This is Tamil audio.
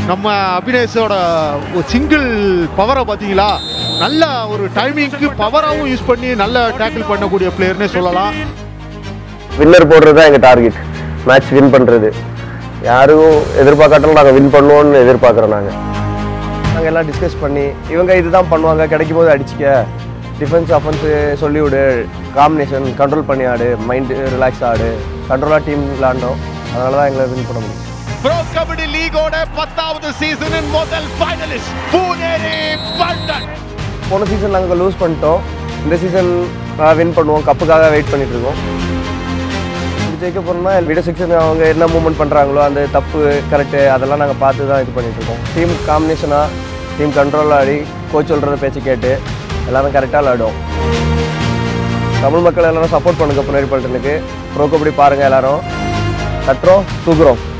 நம்ம அபினேஷோட ஒரு சிங்கிள் பவரை பார்த்தீங்களா நல்ல ஒரு டைமிங்க்கு பவராகவும் யூஸ் பண்ணி நல்ல டேக்கிள் பண்ணக்கூடிய பிளேயர்னே சொல்லலாம் வின்னர் போடுறது தான் எங்கள் டார்கெட் மேட்ச் வின் பண்ணுறது யாரும் எதிர்பார்க்காட்டாலும் நாங்கள் வின் பண்ணுவோம்னு எதிர்பார்க்குறோம் நாங்கள் நாங்கள் எல்லாம் டிஸ்கஸ் பண்ணி இவங்க இதுதான் பண்ணுவாங்க கிடைக்கும் போது அடிச்சிக்க டிஃபென்ஸ் அஃபென்ஸு சொல்லிவிடு காம்பினேஷன் கண்ட்ரோல் பண்ணி ஆடு மைண்டு ரிலாக்ஸ் ஆடு கண்ட்ரோலாக டீம் விளாண்டோம் அதனால தான் எங்களை வின் பண்ண முடியும் ப்ரோ கபடி லீகோட பத்தாவது சீசனின் முதல் ஃபைனலிஸ்ட் பூனேரி பல்டன் போன சீசன் நாங்கள் லூஸ் பண்ணிட்டோம் இந்த சீசன் வின் பண்ணுவோம் கப்புக்காக வெயிட் பண்ணிட்டு இருக்கோம் இப்படி ஜெயிக்க போகிறோம்னா வீடியோ செக்ஷன் அவங்க என்ன மூவ்மெண்ட் பண்ணுறாங்களோ அந்த தப்பு கரெக்டு அதெல்லாம் நாங்கள் பார்த்து தான் இது பண்ணிட்டு இருக்கோம் டீம் காம்பினேஷனாக டீம் கண்ட்ரோல் ஆடி கோச் சொல்கிறத பேச்சு கேட்டு எல்லாரும் கரெக்டாக விளாடும் தமிழ் மக்கள் எல்லாரும் சப்போர்ட் பண்ணுங்க புனேரி பல்டனுக்கு ப்ரோ கபடி பாருங்கள் எல்லாரும் கட்டுறோம் தூக்குறோம்